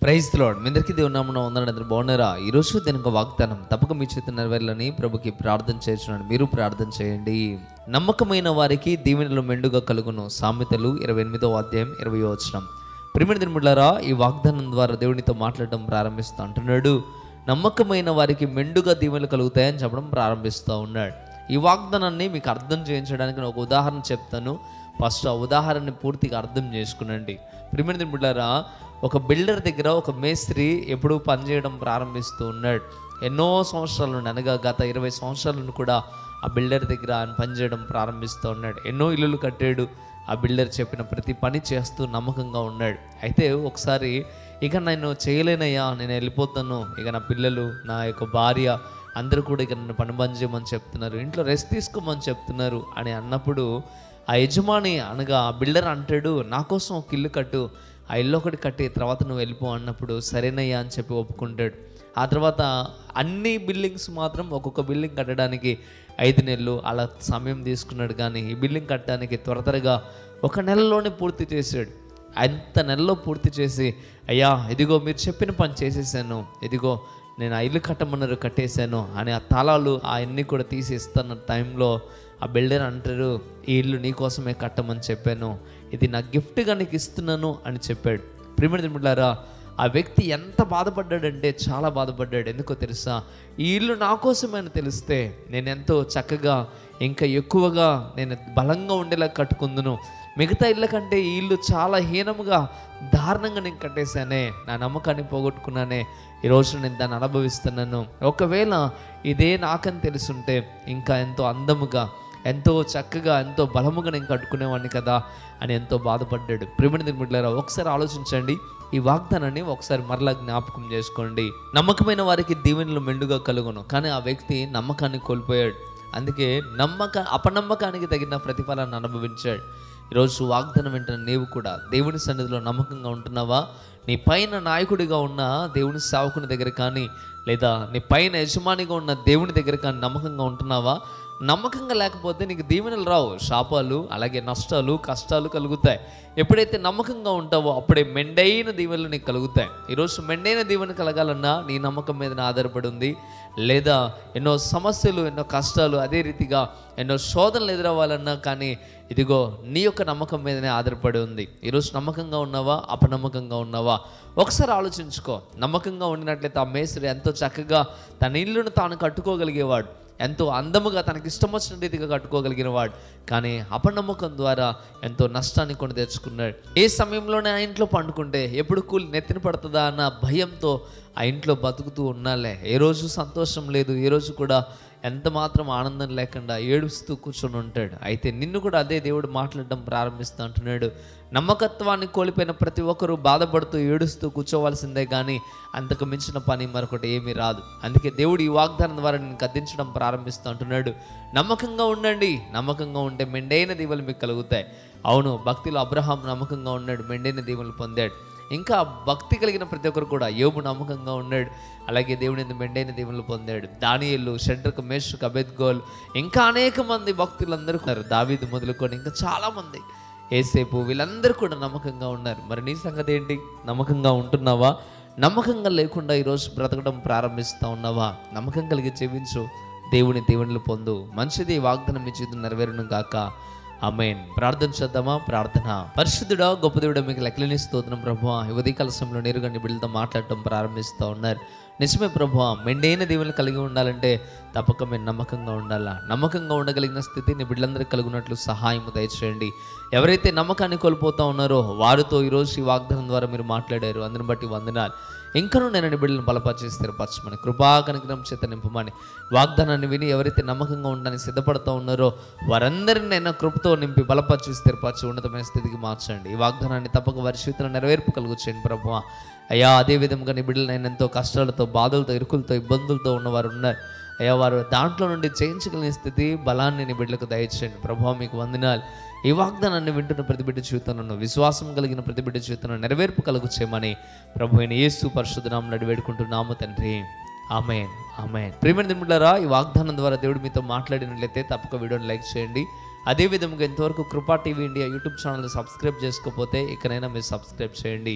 praise load మీ అందరికీ దేవుని నామన ఉందండి అందరూ బాగున్నారా ఈరోజు దీని ఒక వాగ్దానం తప్పక మీ చేతి నెరవేర్లని ప్రభుకి ప్రార్థన చేస్తున్నాను మీరు ప్రార్థన చేయండి నమ్మకమైన వారికి దీవెనలు మెండుగా కలుగును సామెతలు ఇరవై ఎనిమిదో అధ్యాయం ఇరవై వచనం ప్రిమిడి దినములారా ఈ వాగ్దానం ద్వారా దేవునితో మాట్లాడడం ప్రారంభిస్తూ అంటున్నాడు నమ్మకమైన వారికి మెండుగా దీవెనలు కలుగుతాయని చెప్పడం ప్రారంభిస్తూ ఉన్నాడు ఈ వాగ్దానాన్ని మీకు అర్థం చేయించడానికి నేను ఒక ఉదాహరణ చెప్తాను ఫస్ట్ ఆ ఉదాహరణని పూర్తిగా అర్థం చేసుకునండి ప్రిమిడి దినములారా ఒక బిల్డర్ దగ్గర ఒక మేస్త్రి ఎప్పుడూ పనిచేయడం ప్రారంభిస్తూ ఉన్నాడు ఎన్నో సంవత్సరాల నుండి అనగా గత ఇరవై సంవత్సరాల నుండి కూడా ఆ బిల్డర్ దగ్గర ఆయన పనిచేయడం ప్రారంభిస్తూ ఉన్నాడు ఎన్నో ఇల్లులు కట్టాడు ఆ బిల్డర్ చెప్పిన ప్రతి పని చేస్తూ నమ్మకంగా ఉన్నాడు అయితే ఒకసారి ఇక నేను చేయలేనయ్యా నేను వెళ్ళిపోతాను ఇక నా పిల్లలు నా యొక్క భార్య అందరూ కూడా ఇక నన్ను పని పని చేయమని చెప్తున్నారు ఇంట్లో రెస్ట్ తీసుకోమని చెప్తున్నారు అని అన్నప్పుడు ఆ యజమాని అనగా ఆ బిల్డర్ అంటాడు నా కోసం ఒక ఇల్లు కట్టు ఆ ఇల్లు ఒకటి కట్టి తర్వాత నువ్వు వెళ్ళిపో అన్నప్పుడు సరేనయ్యా అని చెప్పి ఒప్పుకుంటాడు ఆ తర్వాత అన్ని బిల్డింగ్స్ మాత్రం ఒక్కొక్క బిల్డింగ్ కట్టడానికి ఐదు నెలలు అలా సమయం తీసుకున్నాడు కానీ ఈ బిల్డింగ్ కట్టడానికి త్వర త్వరగా ఒక నెలలోనే పూర్తి చేశాడు అంత నెలలో పూర్తి చేసి అయ్యా ఇదిగో మీరు చెప్పిన పని చేసేసాను ఇదిగో నేను ఆ ఇల్లు కట్టమన్నారు కట్టేశాను అని ఆ తాళాలు అవన్నీ కూడా తీసి ఇస్తున్న టైంలో ఆ బిల్డర్ అంటారు ఈ ఇల్లు నీకోసమే కట్టమని చెప్పాను ఇది నా గిఫ్ట్గా నీకు ఇస్తున్నాను అని చెప్పాడు ప్రిమిడి దిమిళ్ళారా ఆ వ్యక్తి ఎంత బాధపడ్డాడంటే చాలా బాధపడ్డాడు ఎందుకో తెలుసా ఈ ఇల్లు నా కోసమని తెలిస్తే నేను ఎంతో చక్కగా ఇంకా ఎక్కువగా నేను బలంగా ఉండేలా కట్టుకుందును మిగతా ఇళ్ళ కంటే ఈ ఇల్లు చాలా హీనముగా దారుణంగా నేను కట్టేశానే నా నమ్మకాన్ని పోగొట్టుకున్నానే ఈరోజు నేను దాన్ని అనుభవిస్తున్నాను ఒకవేళ ఇదే నాకని తెలుసుంటే ఇంకా ఎంతో అందముగా ఎంతో చక్కగా ఎంతో బలముగా నేను కట్టుకునేవాడిని కదా అని ఎంతో బాధపడ్డాడు ప్రేమని నిర్మిడ్లారా ఒకసారి ఆలోచించండి ఈ వాగ్దానాన్ని ఒకసారి మరలా జ్ఞాపకం చేసుకోండి నమ్మకమైన వారికి దీవెనలు మెండుగా కలుగును కానీ ఆ వ్యక్తి నమ్మకాన్ని కోల్పోయాడు అందుకే నమ్మక అపనమ్మకానికి తగిన ప్రతిఫలాన్ని అనుభవించాడు ఈరోజు వాగ్దానం వెంటనే నీవు కూడా దేవుని సన్నిధిలో నమ్మకంగా ఉంటున్నావా నీ పైన నాయకుడిగా ఉన్న దేవుని సేవకుని దగ్గర కానీ లేదా నీ పైన యజమానిగా ఉన్న దేవుని దగ్గర కానీ నమ్మకంగా ఉంటున్నావా నమ్మకంగా లేకపోతే నీకు దీవెనలు రావు శాపాలు అలాగే నష్టాలు కష్టాలు కలుగుతాయి ఎప్పుడైతే నమ్మకంగా ఉంటావో అప్పుడే మెండైన దీవెనలు నీకు కలుగుతాయి ఈరోజు మెండైన దీవెన కలగాలన్నా నీ నమ్మకం మీద ఆధారపడి ఉంది లేదా ఎన్నో సమస్యలు ఎన్నో కష్టాలు అదే రీతిగా ఎన్నో శోధనలు ఎదురవ్వాలన్నా కానీ ఇదిగో నీ యొక్క నమ్మకం మీదనే ఆధారపడి ఉంది ఈరోజు నమ్మకంగా ఉన్నావా అపనమ్మకంగా ఉన్నావా ఒకసారి ఆలోచించుకో నమ్మకంగా ఉండినట్లయితే ఆ మేస్త్రి ఎంతో చక్కగా తన ఇల్లును తాను కట్టుకోగలిగేవాడు ఎంతో అందముగా తనకి ఇష్టం వచ్చిన రీతిగా కట్టుకోగలిగిన వాడు కానీ అపనమ్మకం ద్వారా ఎంతో నష్టాన్ని కొని తెచ్చుకున్నాడు ఏ సమయంలోనే ఆ ఇంట్లో పండుకుంటే ఎప్పుడు కూలి నెత్తిన పడుతుందా అన్న భయంతో ఆ ఇంట్లో బతుకుతూ ఉన్నాలే ఏ రోజు సంతోషం లేదు ఏ రోజు కూడా ఎంత మాత్రం ఆనందం లేకుండా ఏడుస్తూ కూర్చొని ఉంటాడు అయితే నిన్ను కూడా అదే దేవుడు మాట్లాడడం ప్రారంభిస్తూ అంటున్నాడు నమ్మకత్వాన్ని కోల్పోయిన ప్రతి ఒక్కరూ బాధపడుతూ ఏడుస్తూ కూర్చోవలసిందే కానీ అంతకు మించిన పని మరొకటి ఏమీ రాదు అందుకే దేవుడు ఈ వాగ్దానం ద్వారా నేను గద్దించడం ప్రారంభిస్తూ అంటున్నాడు నమ్మకంగా ఉండండి నమ్మకంగా ఉంటే మెండైన దీవెలు మీకు కలుగుతాయి అవును భక్తిలో అబ్రహాం నమ్మకంగా ఉన్నాడు మెండైన దీవెలు పొందాడు ఇంకా భక్తి కలిగిన ప్రతి ఒక్కరు కూడా యోబు నమ్మకంగా ఉన్నాడు అలాగే దేవుని ఎందు మెండైన దీవెనలు పొందాడు దానియలు షడ్రకు మేషకు అబెద్గోల్ ఇంకా అనేక మంది భక్తులందరూ ఉన్నారు దావీదు మొదలుకొని ఇంకా చాలా మంది ఏసేపు వీళ్ళందరూ కూడా నమ్మకంగా ఉన్నారు మరి నీ సంగతి ఏంటి నమ్మకంగా ఉంటున్నావా నమ్మకంగా లేకుండా ఈరోజు బ్రతకడం ప్రారంభిస్తూ ఉన్నావా నమ్మకం కలిగి జీవించు దేవుని దీవెనలు పొందు మంచిది ఈ వాగ్దానం మీ జీవితం నెరవేరును గాక అమేన్ ప్రార్థన చేద్దామా ప్రార్థన పరిశుద్ధుడా గొప్ప దేవుడా మీకు లెక్కలేని స్తోత్రం ప్రభు యువతీ కలసంలో నేరుగా నీ బిడ్డలతో మాట్లాడటం ప్రారంభిస్తూ ఉన్నారు నిజమే ప్రభు మెండైన దీవెనలు కలిగి ఉండాలంటే తప్పక మీరు నమ్మకంగా ఉండాలా నమ్మకంగా ఉండగలిగిన స్థితి నీ బిడ్డలందరికీ కలుగునట్లు సహాయం దయచేయండి ఎవరైతే నమ్మకాన్ని కోల్పోతా ఉన్నారో వారితో ఈరోజు ఈ వాగ్దానం ద్వారా మీరు మాట్లాడారు అందుని బట్టి వందనాలు ఇంకనూ నేను నీ బిడ్డలను బలపరిచి స్థిరపరచమని కృపా కనుగ్రహం చేత నింపమని వాగ్దానాన్ని విని ఎవరైతే నమ్మకంగా ఉండడానికి సిద్ధపడుతూ ఉన్నారో వారందరిని నేను కృపతో నింపి బలపరిచి స్థిరపరిచి ఉన్నతమైన స్థితికి మార్చండి ఈ వాగ్దానాన్ని తప్పక వారి జీవితంలో నెరవేర్పు కలుగు చేయండి ప్రభు అయ్యా అదే విధంగా నీ బిడ్డలు నేను ఎంతో కష్టాలతో బాధలతో ఇరుకులతో ఇబ్బందులతో ఉన్నవారు ఉన్నారు అయ్యా వారు దాంట్లో నుండి జయించగలిగిన స్థితి బలాన్ని నీ బిడ్డలకు దయచేయండి ప్రభావ మీకు వందనాలు ఈ వాగ్దానాన్ని వింటున్న ప్రతి బిడ్డ జీవితంలో విశ్వాసం కలిగిన ప్రతి బిడ్డ జీవితంలో నెరవేర్పు కలుగు చేయమని ప్రభు అయిన యేసు పరిశుద్ధనామం నడి వేడుకుంటున్నాము తండ్రి ఆమెన్ ఆమెన్ ప్రేమ దింపులారా ఈ వాగ్దానం ద్వారా దేవుడు మీతో మాట్లాడినట్లయితే తప్పక వీడియోని లైక్ చేయండి అదే విధంగా ఇంతవరకు Kripa TV India YouTube channel subscribe చేసుకోకపోతే ఇకనైనా మీరు సబ్స్క్రైబ్ చేయండి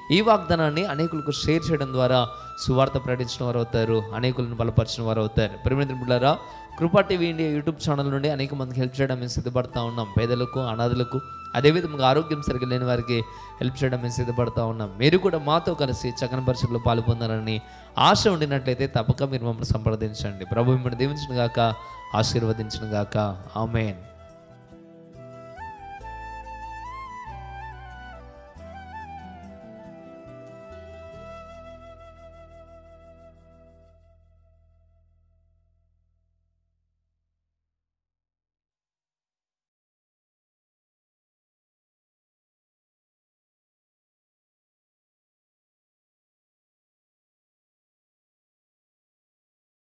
ఈ వాగ్దానాన్ని అనేకులకు షేర్ చేయడం ద్వారా సువార్త ప్రకటించిన వారు అవుతారు అనేకులను బలపరిచిన వారు అవుతారు ప్రేమిత్ర బిడ్డారా కృపా టీవీ ఇండియా యూట్యూబ్ ఛానల్ నుండి అనేక మందికి హెల్ప్ చేయడం మేము సిద్ధపడతా ఉన్నాం పేదలకు అనాథలకు అదేవిధంగా ఆరోగ్యం సరిగ్గా లేని వారికి హెల్ప్ చేయడం మేము సిద్ధపడతా ఉన్నాం మీరు కూడా మాతో కలిసి చక్కని పరిస్థితుల్లో పాల్పొందాలని ఆశ ఉండినట్లయితే తప్పక మీరు మమ్మల్ని సంప్రదించండి ప్రభు మిమ్మల్ని దీవించిన గాక ఆశీర్వదించిన గాక ఆమెన్